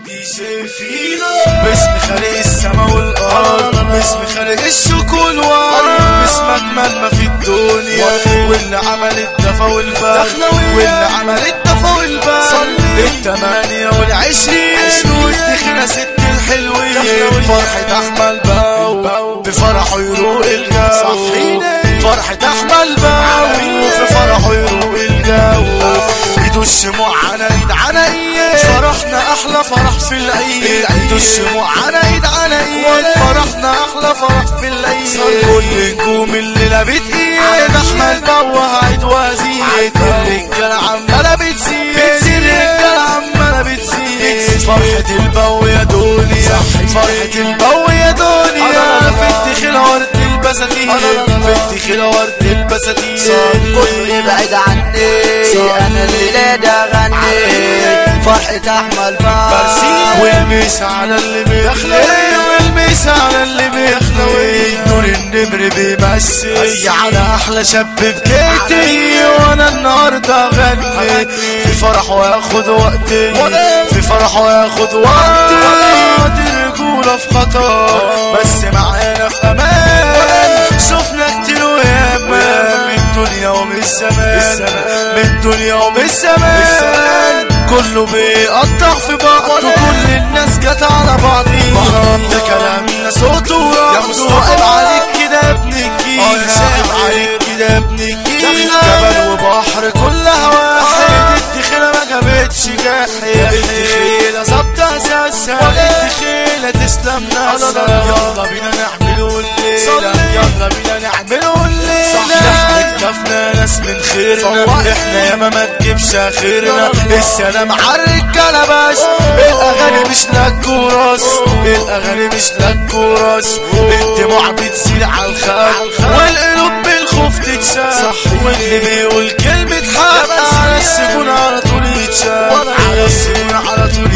دي جي فينا باسم خالق السما والارض باسم خالق الشوك والورد باسم اجمل ما في الدنيا واللي عمل الدفا والبرد واللي عمل الدفا والبرد التمانية والعشرين والتخنة ست الحلوين فرحة احمد باو في فرحه يروق الجو فرحة احمد باو في فرحه يروق الجو ايده الشموع على ايد على ايد فرحنا احلى فرح في العيد ايده الشموع على ايد على ايد فرحنا احلى فرح في العيد كل نجوم الليله بتقيد احمد بوه عيد وزيد الرجاله عماله بتزيد بتزيد الرجاله عماله بتزيد فرحه البو يا دنيا فرحه البو يا دنيا في الدخيل ورد البساتين في الدخيل ورد البساتين كله يبعد عني انا الليلة ده غني فرحة احمد برسيم والميس على اللي بيخلوي والميس على اللي بيخلوي نور النمر بيمسي على احلى شاب بكيتي وانا النهارده اغني في فرح وياخد وقتي في فرح وياخد وقتي دي رجوله في خطر بس معانا في امان شفنا كتير وياما من الدنيا ومن الزمان من الدنيا ومن الزمان كله بيقطع في بعض وكل الناس جت على بعضيها ده كلامنا صوته ورقصه عيب عليك كده يا ابن الجيل عيب عليك كده يا ابن الجيل جبل وبحر كلها واحد الدخيلة ما جابتش جاحد الدخيلة ظبط اساسها الدخيلة تسلم ناسها يلا بينا نعمله الليلة يلا بينا نعمله الليلة احنا كتفنا ناس من خيرنا احنا ياما ما تجيبش اخرنا السلام على الرجالة بس الاغاني مش لك وراس الاغاني مش لك وراس الدموع بتسيل على الخد والقلوب بالخوف تتشال واللي بيقول كلمة حق على السجون على طول يتشال على السجون على طول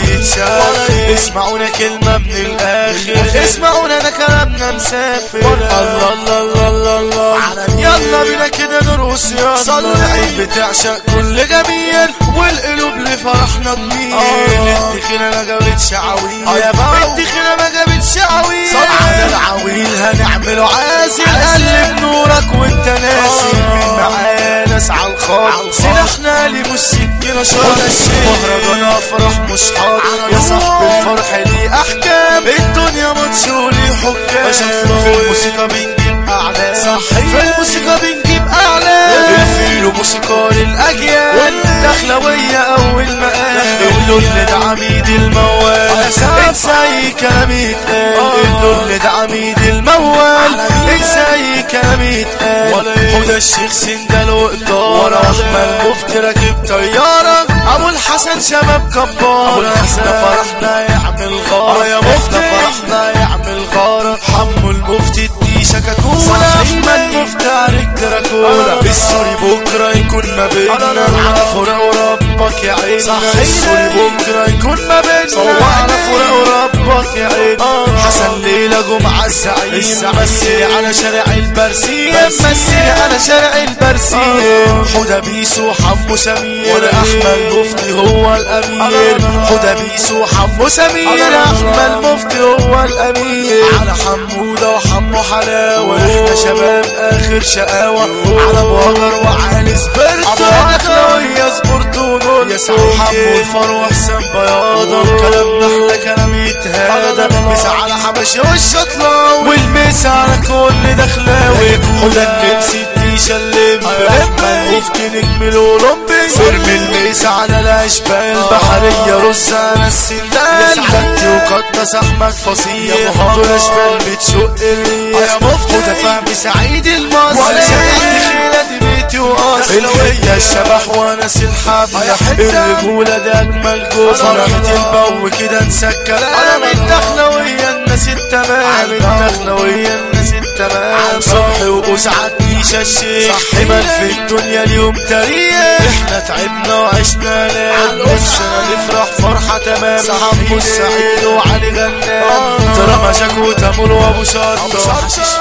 يتشال اسمعونا كلمة من الاخر اسمعونا ده كلامنا مسافر الله الله الله الله الله يلا بينا كده نرقص يلا العين بتعشق كل جميل والقلوب لفرحنا تميل الدخيلة ما جابتش عويل الدخيلة ما جابتش عويل على العويل هنعمله عازل قلب نورك وانت ناسي مين معانا ناس على الخط سلاحنا لي مش سكينة شرط مهرجان افراح مش حاضر يا صاحبي الفرح ليه احكام الدنيا ماتش وليه حكام في الموسيقى بنجيب اعلام في الموسيقى بنجيب اعلام الفيل موسيقار الاجيال دخلوية اول مقام اللول ده عميد الموال انسى اي كلام يتقال اللول ده عميد الموال انسى اي كلام يتقال حوده الشيخ سندال وقدارة احمد مفتي راكب طيارة ابو الحسن شباب كبار احنا فرحنا يعمل غارة يا مفتي فرحنا يعمل غارة حمو المفتي الديشة كاكولا احمد مفتي عليك كراكولا السوري بكرة يكون ما بيننا على فراق وربك يا عيننا السوري بكرة يكون ما بيننا على فراق وربك يا عيننا حسن ليلة جمعة الزعيم مسي على شارع البرسيم مسي على شارع البرسيم حوده بيسو حمو سمير احمد مفتي هو الامير حوده بيسو حمو سمير احمد مفتي هو الامير على حموده وحمو حلاوه احنا شباب اخر شقاوه على بقر وعلي سبرتو دخلوية سبورتو يا سعد حمو الفرو حسن بياضة كلامنا احلى كلام يتهادى مسا على حبشي والشطلاوي والمسا على كل دخلاوي حوده النمسي الديشة اللي مبلمة مفتي نجم الاولمبي ارمي الميس على الاشبال بحرية رز على السندال سعدتي وقدس احمد فصيل دول اشبال بتشق الريح يا مفتي وده فهمي سعيد المصري سعيد خيلتي بيتي واصل الوية الشبح وناس الحبلة الرجولة ده اجمل جوز فرحة البو كده انسى الكلام انا من دخلوية الناس التمام من دخلوية الناس التمام صبحي واسعد نيشة الشيخ حمل في الدنيا اليوم تاريخ احنا تعبنا وعشنا ليل نفسنا نفرح فرحة تمام حمو السعيد وعلي غنام ترى مشاك وتمر وابو شرطة